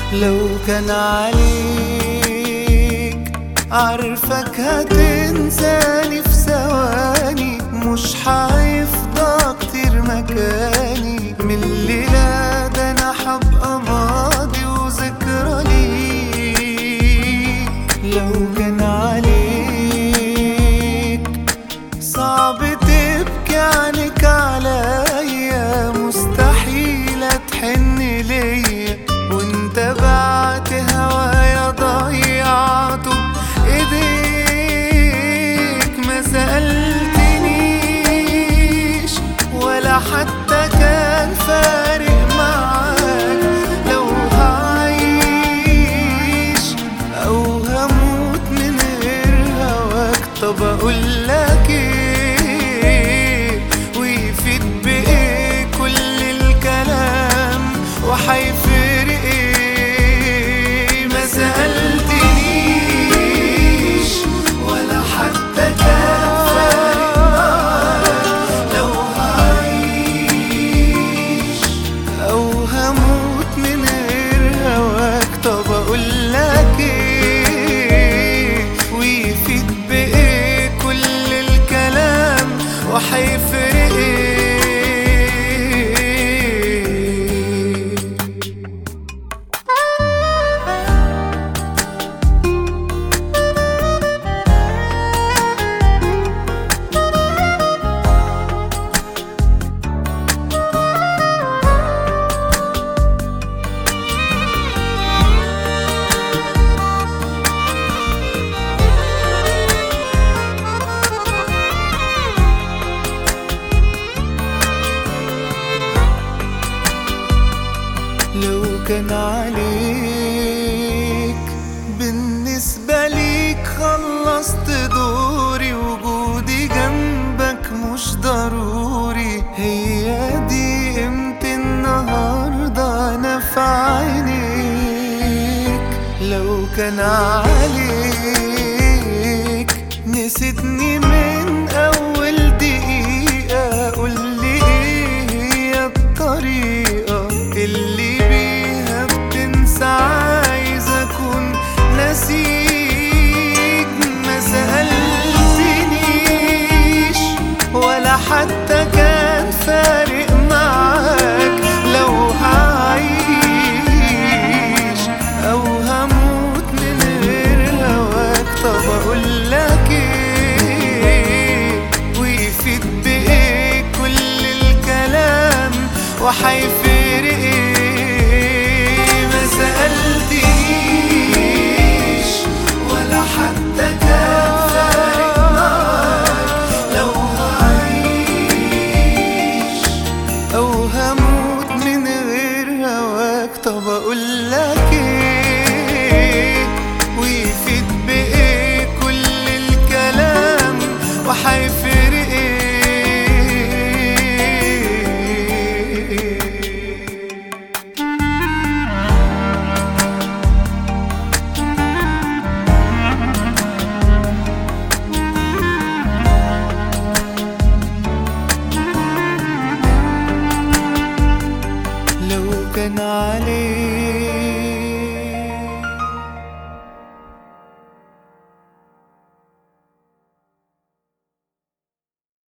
لو كان عليك عارفك هتنساني في ثواني مش هيفضى كتير مكاني من الليلة ده انا هبقى ماضي وذكرى ليك لو كان عليك صعب تبكي عنك عليا مستحيل تحن ليا وانت بعت هوايا ضيعته ايديك ما سألتنيش ولا حتى كان فارق معاك لو هعيش او هموت من غير هواك طب اقول لك ايه ويفيد بايه كل الكلام وحيفرق ايه ما سألتنيش ولا حتى كان فارق معاك لو هعيش او هموت من غير هواك طب اقول لك ايه ويفيد بايه كل الكلام وحيفرق ايه لو كان عليك بالنسبة ليك خلصت دوري وجودي جنبك مش ضروري هي دي قيمة النهاردة أنا في عينيك لو كان عليك نسيتني من أول دقيقة قولي إيه هي الطريقة اللي بيها بتنسى عايز أكون نسيك ما سألتنيش ولا حتى كان فارق معاك لو هعيش أو هموت من غير هواك طب أقول لك إيه ويفيد بإيه كل الكلام وحيفرق إيه ما سألتنيش ولا حتى كان فارق معاك لو هعيش أو هموت من غير هواك طب أقول لك إيه ويفيد بإيه كل الكلام وحيفرق إيه لو كان عليك